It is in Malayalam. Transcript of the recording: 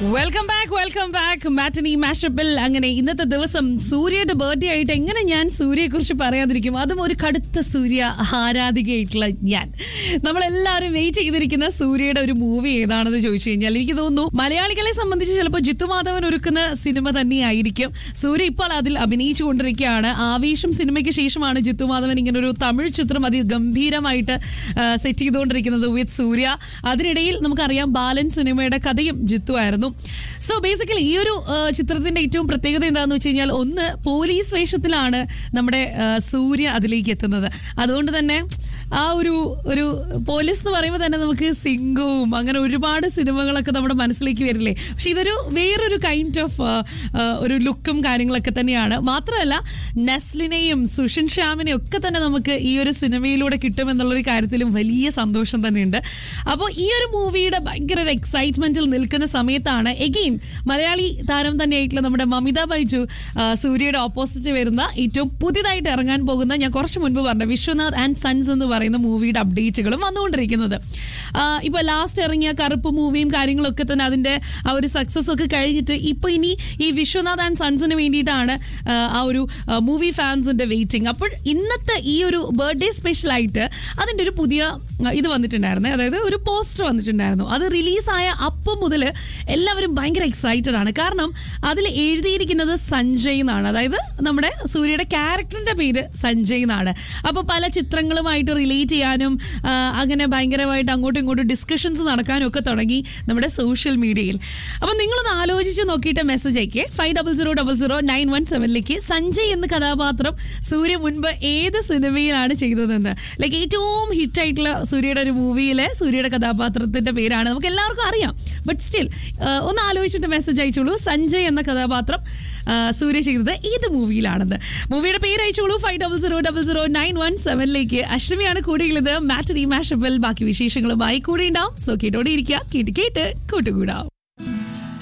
welcome back welcome back matinee മാഷപ്പിൽ അങ്ങനെ ഇന്നത്തെ ദിവസം സൂര്യയുടെ ബർത്ത്ഡേ ആയിട്ട് എങ്ങനെ ഞാൻ സൂര്യയെ കുറിച്ച് പറയാതിരിക്കും അതും ഒരു കടുത്ത സൂര്യ ആരാധികയായിട്ടുള്ള ഞാൻ നമ്മളെല്ലാവരും വെയിറ്റ് ചെയ്തിരിക്കുന്ന സൂര്യയുടെ ഒരു മൂവി ഏതാണെന്ന് ചോദിച്ചു കഴിഞ്ഞാൽ എനിക്ക് തോന്നുന്നു മലയാളികളെ സംബന്ധിച്ച് ചിലപ്പോൾ ജിത്തുമാധവൻ ഒരുക്കുന്ന സിനിമ തന്നെയായിരിക്കും സൂര്യ ഇപ്പോൾ അതിൽ അഭിനയിച്ചു കൊണ്ടിരിക്കുകയാണ് ആവേശം സിനിമയ്ക്ക് ശേഷമാണ് ജിത്തുമാധവൻ ഇങ്ങനെ ഒരു തമിഴ് ചിത്രം അതിഗംഭീരമായിട്ട് സെറ്റ് ചെയ്തുകൊണ്ടിരിക്കുന്നത് വിത്ത് സൂര്യ അതിനിടയിൽ നമുക്കറിയാം ബാലൻ സിനിമയുടെ കഥയും ജിത്തു ആയിരുന്നു സോ ബേസിക്കലി ഈ ഒരു ആ, ചിത്രത്തിന്റെ ഏറ്റവും പ്രത്യേകത എന്താണെന്ന് വെച്ച് കഴിഞ്ഞാൽ ഒന്ന് പോലീസ് വേഷത്തിലാണ് നമ്മുടെ ആ, സൂര്യ അതിലേക്ക് എത്തുന്നത് അതുകൊണ്ട് തന്നെ ആ ഒരു ഒരു പോലീസ് എന്ന് പറയുമ്പോൾ തന്നെ നമുക്ക് സിംഗവും അങ്ങനെ ഒരുപാട് സിനിമകളൊക്കെ നമ്മുടെ മനസ്സിലേക്ക് വരില്ലേ പക്ഷെ ഇതൊരു വേറൊരു കൈൻഡ് ഓഫ് ഒരു ലുക്കും കാര്യങ്ങളൊക്കെ തന്നെയാണ് മാത്രമല്ല നെസ്ലിനെയും സുഷിൻ ശ്യാമിനെയും ഒക്കെ തന്നെ നമുക്ക് ഈ ഒരു സിനിമയിലൂടെ കിട്ടുമെന്നുള്ളൊരു കാര്യത്തിലും വലിയ സന്തോഷം തന്നെയുണ്ട് അപ്പോൾ ഈ ഒരു മൂവിയുടെ ഭയങ്കര ഒരു എക്സൈറ്റ്മെന്റിൽ നിൽക്കുന്ന സമയത്താണ് എഗെയിൻ മലയാളി താരം തന്നെയായിട്ടുള്ള നമ്മുടെ മമിത ബൈജു ആ, സൂര്യയുടെ ഓപ്പോസിറ്റ് വരുന്ന ഏറ്റവും പുതിയതായിട്ട് ഇറങ്ങാൻ പോകുന്ന ഞാൻ കുറച്ച് മുൻപ് പറഞ്ഞ വിശ്വനാഥ് ആൻഡ് സൺസ് എന്ന് പറയുന്ന മൂവിയുടെ അപ്ഡേറ്റുകളും വന്നുകൊണ്ടിരിക്കുന്നത് ആ, ഇപ്പൊ ലാസ്റ്റ് ഇറങ്ങിയ കറുപ്പ് മൂവിയും കാര്യങ്ങളൊക്കെ തന്നെ അതിന്റെ ആ ഒരു സക്സസ് ഒക്കെ കഴിഞ്ഞിട്ട് ഇപ്പൊ ഇനി ഈ വിശ്വനാഥ് ആൻഡ് സൺസിന് വേണ്ടിയിട്ടാണ് ആ, ആ ഒരു മൂവി ഫാൻസിന്റെ വെയിറ്റിംഗ് അപ്പോൾ ഇന്നത്തെ ഈ ഒരു ബർത്ത്ഡേ സ്പെഷ്യൽ ആയിട്ട് അതിന്റെ ഒരു പുതിയ ആ, ഇത് വന്നിട്ടുണ്ടായിരുന്നു അതായത് ഒരു പോസ്റ്റർ വന്നിട്ടുണ്ടായിരുന്നു അത് റിലീസായ അപ്പം മുതൽ എല്ലാവരും ഭയങ്കര എക്സൈറ്റഡ് ആണ് കാരണം അതിൽ എഴുതിയിരിക്കുന്നത് സഞ്ജയ് എന്നാണ് അതായത് നമ്മുടെ സൂര്യയുടെ ക്യാരക്ടറിന്റെ പേര് സഞ്ജയ് എന്നാണ് അപ്പൊ പല ചിത്രങ്ങളുമായിട്ട് റിലേറ്റ് ചെയ്യാനും ആ, അങ്ങനെ ഭയങ്കരമായിട്ട് അങ്ങോട്ടും ഇങ്ങോട്ടും ഡിസ്കഷൻസ് നടക്കാനും ഒക്കെ തുടങ്ങി നമ്മുടെ സോഷ്യൽ മീഡിയയിൽ അപ്പൊ നിങ്ങളൊന്ന് ആലോചിച്ച് നോക്കിയിട്ട് മെസ്സേജ് അയക്കേ five double zero double zero nine one സെവനിലേക്ക് സഞ്ജയ് എന്ന കഥാപാത്രം സൂര്യ മുൻപ് ഏത് സിനിമയിലാണ് ചെയ്തതെന്ന് ലൈക്ക് ഏറ്റവും ഹിറ്റ് ആയിട്ടുള്ള സൂര്യയുടെ ഒരു മൂവിയിലെ സൂര്യയുടെ കഥാപാത്രത്തിന്റെ പേരാണ് നമുക്ക് എല്ലാവർക്കും അറിയാം ബട്ട് സ്റ്റിൽ ഒന്ന് ആലോചിച്ചിട്ട് മെസ്സേജ് അയച്ചോളൂ സഞ്ജയ് എന്ന കഥാപാത്രം ആ, സൂര്യ ചെയ്തത് ഏത് മൂവിയിലാണെന്ന് മൂവിയുടെ പേര് അയച്ചോളൂ five double zero double zero nine one സെവനിലേക്ക് അഷ്ടമിയാണ് കൂടെയുള്ളത് മാറ്റനി മാഷബിൾ ബാക്കി വിശേഷങ്ങളുമായി കൂടെ ഉണ്ടാവും സോ കേട്ടോടെ ഇരിക്കുക കേട്ട് കേട്ട് കൂട്ടുകൂടാം